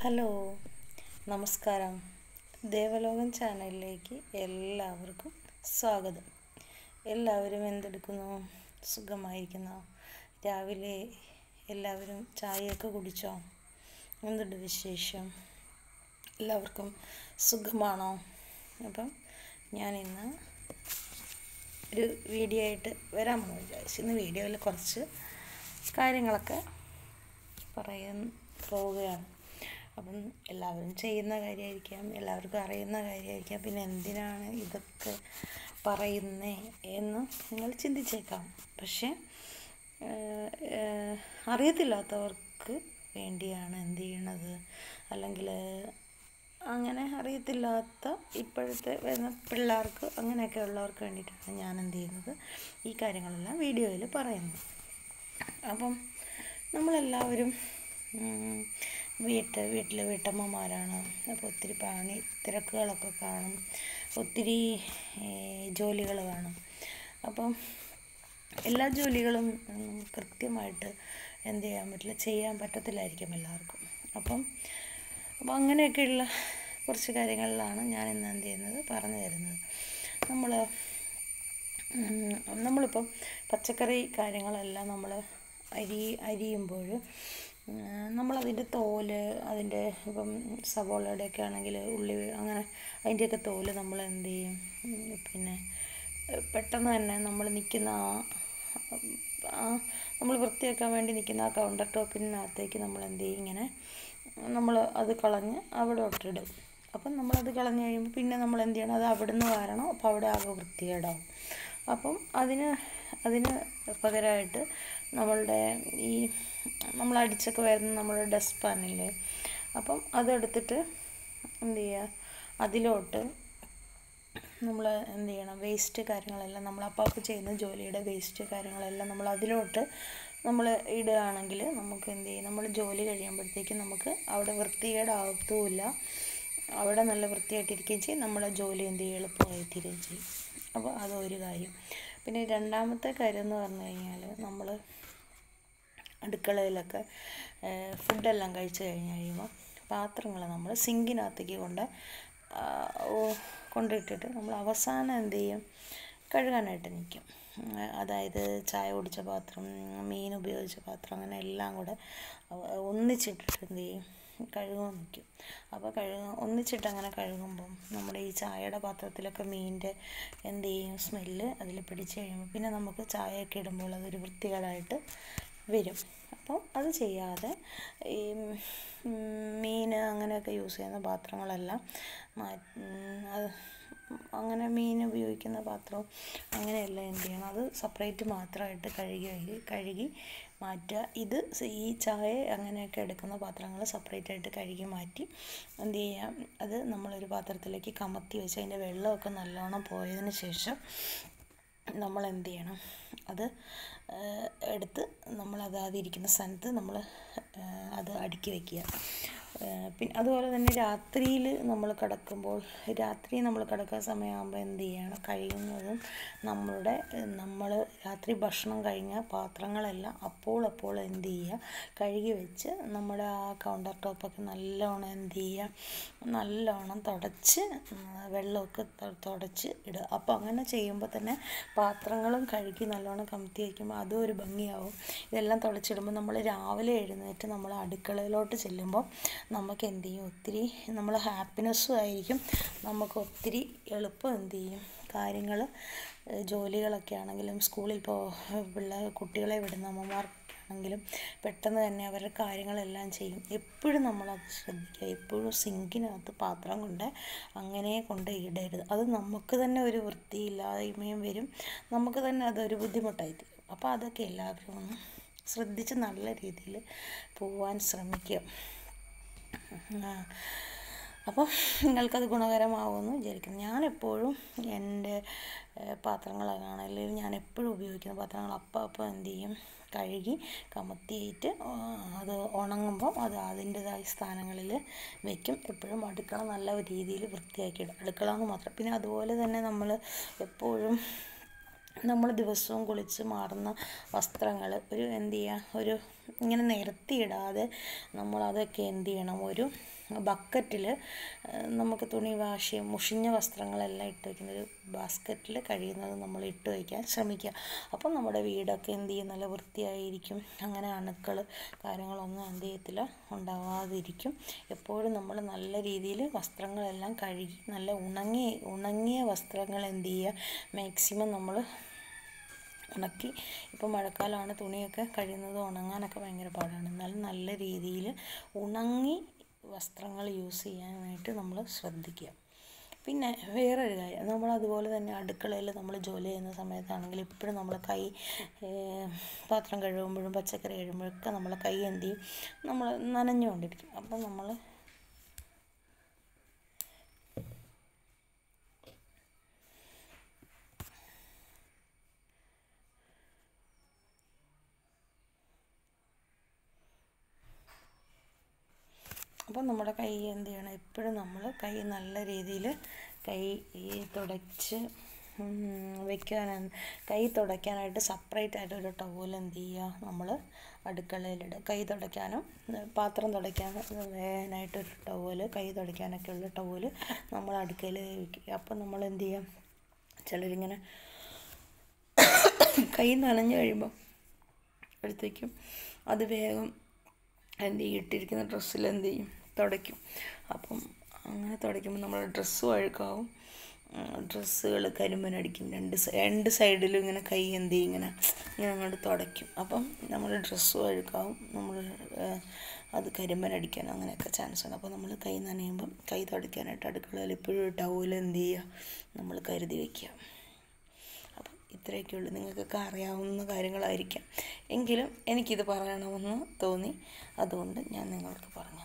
Hello നമസ്കാരം ദേവലോകം ചാനലിലേക്ക് എല്ലാവർക്കും സ്വാഗതം എല്ലാവരും എന്തെടുക്കുന്നു സുഖമായിരിക്കുന്നോ രാവിലെ എല്ലാവരും ചായയൊക്കെ കുടിച്ചോ എന്തുണ്ട് വിശേഷം എല്ലാവർക്കും സുഖമാണോ അപ്പം ഞാനിന്ന് ഒരു വീഡിയോ ആയിട്ട് വരാമെന്ന് വിചാരിച്ചു ഇന്ന് വീഡിയോയിൽ കുറച്ച് കാര്യങ്ങളൊക്കെ പറയാൻ പോവുകയാണ് അപ്പം എല്ലാവരും ചെയ്യുന്ന കാര്യമായിരിക്കാം എല്ലാവർക്കും അറിയുന്ന കാര്യമായിരിക്കാം പിന്നെ എന്തിനാണ് ഇതൊക്കെ പറയുന്നേ എന്ന് നിങ്ങൾ ചിന്തിച്ചേക്കാം പക്ഷേ ഏഹ്, ഏഹ്, അറിയത്തില്ലാത്തവർക്ക് വേണ്ടിയാണ് എന്ത് ചെയ്യണത് അല്ലെങ്കിൽ അങ്ങനെ അറിയത്തില്ലാത്ത ഇപ്പോഴത്തെ വരുന്ന പിള്ളേർക്ക് അങ്ങനെയൊക്കെ ഉള്ളവർക്ക് വേണ്ടിയിട്ടാണ് ഞാൻ എന്ത് ചെയ്യുന്നത് ഈ കാര്യങ്ങളെല്ലാം വീഡിയോയിൽ പറയുന്നത് അപ്പം നമ്മളെല്ലാവരും ഉം, വീട്ട് വീട്ടിലെ വീട്ടമ്മമാരാണ് അപ്പോൾ ഒത്തിരി പണി തിരക്കുകളൊക്കെ കാണും ഒത്തിരി ജോലികൾ കാണും അപ്പം എല്ലാ ജോലികളും ഉം, കൃത്യമായിട്ട് എന്ത് ചെയ്യാൻ പറ്റില്ല ചെയ്യാൻ പറ്റത്തില്ലായിരിക്കും എല്ലാവർക്കും അപ്പം അപ്പോൾ അങ്ങനെയൊക്കെയുള്ള കുറച്ച് കാര്യങ്ങളിലാണ് ഞാൻ ഇന്ന് എന്ത് ചെയ്യുന്നത് പറഞ്ഞു തരുന്നത് നമ്മൾ നമ്മളിപ്പം പച്ചക്കറി കാര്യങ്ങളെല്ലാം നമ്മൾ അരി അരിയുമ്പോൾ നമ്മളതിൻ്റെ തോല് അതിൻ്റെ ഇപ്പം സവോളയുടെയൊക്കെ ആണെങ്കിൽ ഉള്ളി അങ്ങനെ അതിൻ്റെയൊക്കെ തോല് നമ്മൾ എന്ത് ചെയ്യും ഉം, പിന്നെ ഏഹ്, പെട്ടെന്ന് തന്നെ നമ്മൾ നിൽക്കുന്ന ആ ആ നമ്മൾ വൃത്തിയാക്കാൻ വേണ്ടി നിൽക്കുന്ന ആ കൗണ്ടർ ടോപ്പിനകത്തേക്ക് നമ്മൾ എന്ത് ചെയ്യും ഇങ്ങനെ നമ്മൾ അത് കളഞ്ഞ് അവിടെ ഇട്ടിടും അപ്പം നമ്മളത് കളഞ്ഞ് കഴിയുമ്പോൾ പിന്നെ നമ്മൾ എന്ത് ചെയ്യണം അത് അവിടെ നിന്ന് വാരണം അപ്പോൾ അവിടെ ആകെ വൃത്തികേടാവും അപ്പം അതിന് അതിന് പകരമായിട്ട് നമ്മളുടെ ഈ നമ്മൾ അടിച്ചൊക്കെ വരുന്ന നമ്മുടെ ഡസ്റ്റ് പാനില്ലേ അപ്പം അതെടുത്തിട്ട് എന്ത് ചെയ്യുക അതിലോട്ട് നമ്മൾ എന്ത് ചെയ്യണം വേസ്റ്റ് കാര്യങ്ങളെല്ലാം നമ്മൾ അപ്പോൾ ചെയ്യുന്ന ജോലിയുടെ വേസ്റ്റ് കാര്യങ്ങളെല്ലാം നമ്മൾ അതിലോട്ട് നമ്മൾ ഇടുകയാണെങ്കിൽ നമുക്ക് എന്ത് ചെയ്യും നമ്മൾ ജോലി കഴിയുമ്പോഴത്തേക്കും നമുക്ക് അവിടെ വൃത്തികേടാകത്തുമില്ല അവിടെ നല്ല വൃത്തിയായിട്ടിരിക്കുകയും ചെയ്യും നമ്മുടെ ജോലി എന്ത് ചെയ്യും എളുപ്പമായി തീരുകയും ചെയ്യും അപ്പോൾ അതൊരു കാര്യം പിന്നെ രണ്ടാമത്തെ കാര്യം എന്ന് പറഞ്ഞു കഴിഞ്ഞാൽ നമ്മൾ അടുക്കളയിലൊക്കെ ഫുഡെല്ലാം കഴിച്ച് കഴിഞ്ഞ് കഴിയുമ്പോൾ പാത്രങ്ങൾ നമ്മൾ സിങ്കിനകത്തേക്ക് കൊണ്ട് ആ, ഓ- കൊണ്ടിട്ടിട്ട് നമ്മൾ അവസാനം എന്ത് ചെയ്യും കഴുകാനായിട്ട് നിൽക്കും ഉം, അതായത് ചായ കുടിച്ച പാത്രം മീൻ ഉപയോഗിച്ച പാത്രം അങ്ങനെ എല്ലാം കൂടെ അവ- ഒന്നിച്ചിട്ടിട്ട് എന്ത് ചെയ്യും കഴുകാൻ നിൽക്കും അപ്പോൾ കഴുക ഒന്നിച്ചിട്ട് അങ്ങനെ കഴുകുമ്പം നമ്മുടെ ഈ ചായയുടെ പാത്രത്തിലൊക്കെ മീനിൻ്റെ എന്ത് ചെയ്യും സ്മെല്ല് അതിൽ പിടിച്ച് കഴിയുമ്പോൾ പിന്നെ നമുക്ക് ചായയൊക്കെ ഇടുമ്പോൾ അതൊരു വൃത്തികേടായിട്ട് വരും അപ്പം അത് ചെയ്യാതെ ഈ മീൻ അങ്ങനെയൊക്കെ യൂസ് ചെയ്യുന്ന പാത്രങ്ങളെല്ലാം മാ ഉം, അത് അങ്ങനെ മീൻ ഉപയോഗിക്കുന്ന പാത്രവും അങ്ങനെയെല്ലാം എന്ത് ചെയ്യണം അത് സെപ്പറേറ്റ് മാത്രമായിട്ട് കഴുകി വഴി- കഴുകി മാറ്റുക ഇത് സ- ഈ ചായ അങ്ങനെയൊക്കെ എടുക്കുന്ന പാത്രങ്ങൾ സെപ്പറേറ്റ് ആയിട്ട് കഴുകി മാറ്റി എന്ത് ചെയ്യാം അത് നമ്മളൊരു പാത്രത്തിലേക്ക് കമത്തി വെച്ച് അതിൻ്റെ വെള്ളമൊക്കെ നല്ലോണം പോയതിന് ശേഷം നമ്മൾ എന്ത് ചെയ്യണം അത് ആ, എടുത്ത് നമ്മൾ അതാതിരിക്കുന്ന സ്ഥലത്ത് നമ്മൾ അത് അടുക്കി വയ്ക്കുക പിന്നെ അതുപോലെ തന്നെ രാത്രിയിൽ നമ്മൾ കിടക്കുമ്പോൾ രാത്രി നമ്മൾ കിടക്കാൻ സമയമാകുമ്പോൾ എന്ത് ചെയ്യണം കഴിയുന്നതും നമ്മളുടെ നമ്മൾ രാത്രി ഭക്ഷണം കഴിഞ്ഞ പാത്രങ്ങളെല്ലാം അപ്പോൾ അപ്പോൾ എന്ത് ചെയ്യുക കഴുകി വെച്ച് നമ്മുടെ ആ കൗണ്ടർ ടോപ്പൊക്കെ നല്ലോണം എന്ത് ചെയ്യുക നല്ലോണം തുടച്ച് ഉം, വെള്ളമൊക്കെ ത- തുടച്ച് ഇടുക അപ്പോൾ അങ്ങനെ ചെയ്യുമ്പോൾ തന്നെ പാത്രങ്ങളും കഴുകി നല്ലോണം കമത്തി വയ്ക്കുമ്പോൾ അതും ഒരു ഭംഗിയാവും ഇതെല്ലാം തുടച്ചിടുമ്പോൾ നമ്മൾ രാവിലെ എഴുന്നേറ്റ് നമ്മൾ അടുക്കളയിലോട്ട് ചെല്ലുമ്പോൾ നമുക്ക് എന്ത് ചെയ്യും ഒത്തിരി നമ്മൾ ഹാപ്പിനെസ്സും ആയിരിക്കും നമുക്ക് ഒത്തിരി എളുപ്പം എന്ത് ചെയ്യും കാര്യങ്ങൾ ജോലികളൊക്കെ ആണെങ്കിലും സ്കൂളിൽ പോ പിള്ളേർ കുട്ടികളെ വിടുന്ന അമ്മമാർക്കാണെങ്കിലും പെട്ടെന്ന് തന്നെ അവരുടെ കാര്യങ്ങളെല്ലാം ചെയ്യും എപ്പോഴും നമ്മളത് ശ്രദ്ധിക്കുക എപ്പോഴും സിങ്കിനകത്ത് പാത്രം കൊണ്ട് അങ്ങനെ കൊണ്ട് ഇടരുത് അത് നമുക്ക് തന്നെ ഒരു വൃത്തിയില്ലായ്മയും വരും നമുക്ക് തന്നെ അതൊരു ബുദ്ധിമുട്ടായി തീരും അപ്പോൾ അതൊക്കെ എല്ലാവരും ഒന്ന് ശ്രദ്ധിച്ച് നല്ല രീതിയിൽ പോവാൻ ശ്രമിക്കുക ആ. അപ്പോൾ നിങ്ങൾക്കത് ഗുണകരമാവുമെന്ന് വിചാരിക്കുന്നു ഞാനെപ്പോഴും എൻ്റെ പാത്രങ്ങളാണെങ്കിൽ ഞാൻ എപ്പോഴും ഉപയോഗിക്കുന്ന പാത്രങ്ങൾ അപ്പം അപ്പം എന്ത് ചെയ്യും കഴുകി കമത്തിയിട്ട് ആ, അത് ഉണങ്ങുമ്പോൾ അത് അതിൻ്റെതായ സ്ഥാനങ്ങളിൽ വെക്കും എപ്പോഴും അടുക്കള നല്ല രീതിയിൽ വൃത്തിയാക്കിയിടും അടുക്കള എന്ന് മാത്രം പിന്നെ അതുപോലെ തന്നെ നമ്മൾ എപ്പോഴും നമ്മൾ ദിവസവും കുളിച്ച് മാറുന്ന വസ്ത്രങ്ങൾ ഒരു എന്ത് ചെയ്യുക ഒരു ഇങ്ങനെ നിരത്തിയിടാതെ നമ്മളതൊക്കെ എന്ത് ചെയ്യണം ഒരു ബക്കറ്റിൽ നമുക്ക് തുണി വാഷ് ചെയ്യും മുഷിഞ്ഞ വസ്ത്രങ്ങളെല്ലാം ഇട്ട് വയ്ക്കുന്ന ഒരു ബാസ്ക്കറ്റിൽ കഴിയുന്നത് നമ്മൾ ഇട്ട് വയ്ക്കാൻ ശ്രമിക്കുക അപ്പം നമ്മുടെ വീടൊക്കെ എന്ത് ചെയ്യും നല്ല വൃത്തിയായിരിക്കും അങ്ങനെ അണുക്കൾ കാര്യങ്ങളൊന്നും എന്ത് ചെയ്യത്തില്ല ഉണ്ടാവാതിരിക്കും എപ്പോഴും നമ്മൾ നല്ല രീതിയിൽ വസ്ത്രങ്ങളെല്ലാം കഴുകി നല്ല ഉണങ്ങി ഉണങ്ങിയ വസ്ത്രങ്ങൾ എന്ത് ചെയ്യുക മാക്സിമം നമ്മൾ ഉണക്കി ഇപ്പോൾ മഴക്കാലമാണ് തുണിയൊക്കെ കഴിയുന്നത് ഉണങ്ങാനൊക്കെ ഭയങ്കര പാടാണ് എന്നാലും നല്ല രീതിയിൽ ഉണങ്ങി വസ്ത്രങ്ങൾ യൂസ് ചെയ്യാനായിട്ട് നമ്മൾ ശ്രദ്ധിക്കുക പിന്നെ വേറൊരു കാര്യം നമ്മൾ അതുപോലെ തന്നെ അടുക്കളയിൽ നമ്മൾ ജോലി ചെയ്യുന്ന സമയത്താണെങ്കിൽ ഇപ്പോഴും നമ്മൾ കൈ പാത്രം കഴുകുമ്പോഴും പച്ചക്കറി കഴുകുമ്പോഴൊക്കെ നമ്മൾ കൈ എന്ത് ചെയ്യും നമ്മൾ നനഞ്ഞുകൊണ്ടിരിക്കും അപ്പം നമ്മൾ അപ്പം നമ്മുടെ കൈ എന്ത് ചെയ്യണം എപ്പോഴും നമ്മൾ കൈ നല്ല രീതിയിൽ കൈ ഈ തുടച്ച് വെക്കാനാണ് കൈ തുടയ്ക്കാനായിട്ട് സെപ്പറേറ്റ് ആയിട്ട് ഒരു ടവൽ എന്ത് ചെയ്യുക നമ്മൾ അടുക്കളയിലിടുക കൈ തുടയ്ക്കാനും പാത്രം തുടയ്ക്കാനായിട്ട് ഒരു ടവൽ കൈ തുടയ്ക്കാനൊക്കെ ഉള്ള ടവൽ നമ്മൾ അടുക്കളയിൽ വയ്ക്കുക അപ്പം നമ്മൾ എന്ത് ചെയ്യാം ചിലരിങ്ങനെ കൈ നനഞ്ഞു കഴിയുമ്പോൾ അടുത്തേക്കും അത് വേഗം എന്ത് ചെയ്യും ഇട്ടിരിക്കുന്ന ഡ്രസ്സിൽ എന്ത് ചെയ്യും തുടയ്ക്കും അപ്പം അങ്ങനെ തുടയ്ക്കുമ്പോൾ നമ്മുടെ ഡ്രസ്സും അഴുക്കാവും ഡ്രസ്സുകൾ കരിമ്പനടിക്കും രണ്ട് രണ്ട് സൈഡിലും ഇങ്ങനെ കൈ എന്ത് ചെയ്യും ഇങ്ങനെ ഇങ്ങനെ അങ്ങോട്ട് തുടയ്ക്കും അപ്പം നമ്മുടെ ഡ്രസ്സും അഴുക്കാവും നമ്മൾ അത് കരിമ്പനടിക്കാനും അങ്ങനെയൊക്കെ ചാൻസ് ഉണ്ട് അപ്പോൾ നമ്മൾ കൈ നനയുമ്പം കൈ തുടയ്ക്കാനായിട്ട് അടുക്കളയിൽ എപ്പോഴും ടവൽ എന്ത് ചെയ്യുക നമ്മൾ കരുതി വയ്ക്കുക അപ്പം ഇത്രയൊക്കെയുള്ളൂ നിങ്ങൾക്കൊക്കെ അറിയാവുന്ന കാര്യങ്ങളായിരിക്കാം എങ്കിലും എനിക്കിത് പറയണമെന്ന് തോന്നി അതുകൊണ്ട് ഞാൻ നിങ്ങൾക്ക് പറഞ്ഞു